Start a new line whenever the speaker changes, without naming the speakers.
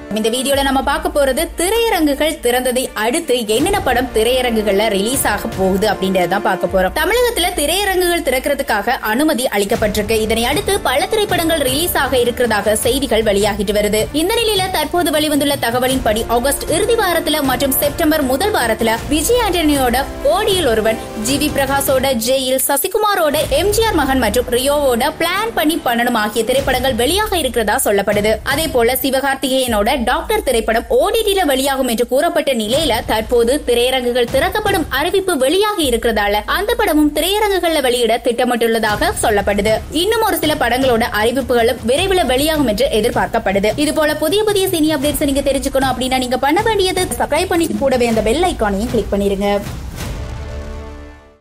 இந்த வீடியோல நம்ம பார்க்க போறது திரையரங்குகள் திறந்ததை அடுத்து என்னென்ன படம் திரையரங்குகள்ல ரிலீஸ் ஆக போகுது அப்படின்றதான் பார்க்க போறோம் தமிழகத்துல திரையரங்குகள் திறக்கிறதுக்காக அனுமதி அளிக்கப்பட்டிருக்கு இதனை அடுத்து பல திரைப்படங்கள் ரிலீஸ் ஆக இருக்கிறதாக செய்திகள் வெளியாகிட்டு வருது இந்த நிலையில தற்போது வெளிவந்துள்ள தகவலின்படி ஆகஸ்ட் இறுதி வாரத்துல மற்றும் செப்டம்பர் முதல் வாரத்துல விஜய் ஆண்டனியோட ஓடியில் ஒருவன் ஜி வி பிரகாஷோட ஜெயில் சசிகுமாரோட எம்ஜிஆர் மகன் மற்றும் ரியோவோட பிளான் பண்ணி பண்ணணும் ஆகிய திரைப்படங்கள் வெளியாக இருக்கிறதா சொல்லப்படுது அதே போல சிவகார்த்திகேயனோட டாக்டர் திரைப்படம் ஓடிடில வெளியாகும் என்று கூறப்பட்ட நிலையில தற்போது திரையரங்குகள் திறக்கப்படும் அறிவிப்பு வெளியாகி இருக்கிறதால அந்த படமும் திரையரங்குகள்ல வெளியிட திட்டமிட்டுள்ளதாக சொல்லப்படுது இன்னும் ஒரு சில படங்களோட அறிவிப்புகளும் விரைவில் வெளியாகும் என்று எதிர்பார்க்கப்படுது இது போல புதிய புதிய சினி அப்டேட்ஸ் நீங்க தெரிஞ்சுக்கணும் அப்படின்னா நீங்க பண்ண வேண்டியது சப்ஸ்கிரைப் பண்ணி கூடவே அந்த பெல் ஐக்கானையும் கிளிக் பண்ணிருங்க